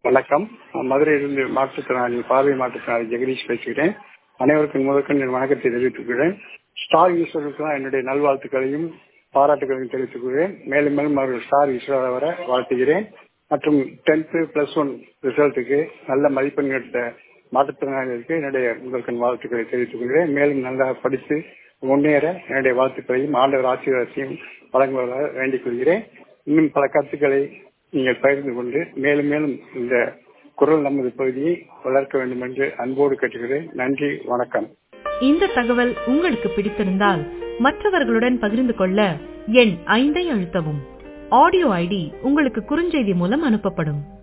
வணக்கம் நான் மதுரையிலிருந்து மாற்றுத்திறனாளி பார்வை மாற்றுத்திறனாளி ஜெகதீஷ் பேசுகிறேன் அனைவருக்கும் முதற்கண் என் வணக்கத்தை தெரிவித்துக் கொள்கிறேன் ஸ்டார் ஈஸ்வருக்கு என்னுடைய நல்வாழ்த்துக்களையும் பாராட்டுகளையும் தெரிவித்துக் கொள்கிறேன் மேலும் மேலும் அவர்கள் ஸ்டார் ஈஸ்வரர் வர வாழ்த்துகிறேன் மற்றும் டென்த்து பிளஸ் ஒன் ரிசல்ட்டுக்கு நல்ல மதிப்பெண் எடுத்த மாற்றுத்திறனாளிகளுக்கு என்னுடைய முதற்கண் வாழ்த்துக்களை தெரிவித்துக் கொள்கிறேன் மேலும் நல்லா படித்து முன்னேற என்னுடைய வாழ்த்துக்களையும் ஆண்டவர் ஆசீர்வாதத்தையும் வழங்குவதாக வேண்டிக் கொள்கிறேன் இன்னும் பல கருத்துக்களை நீங்கள் பகிர்ந்து கொண்டு மேலும் மேலும் இந்த குரல் நமது பகுதியை வளர்க்க வேண்டும் என்று அன்போடு கேட்டுக்கிறேன் நன்றி வணக்கம் இந்த தகவல் உங்களுக்கு பிடித்திருந்தால் மற்றவர்களுடன் பகிர்ந்து கொள்ள எண் ஐந்தை அழுத்தவும் ஆடியோ ஐடி உங்களுக்கு குறுஞ்செய்தி மூலம் அனுப்பப்படும்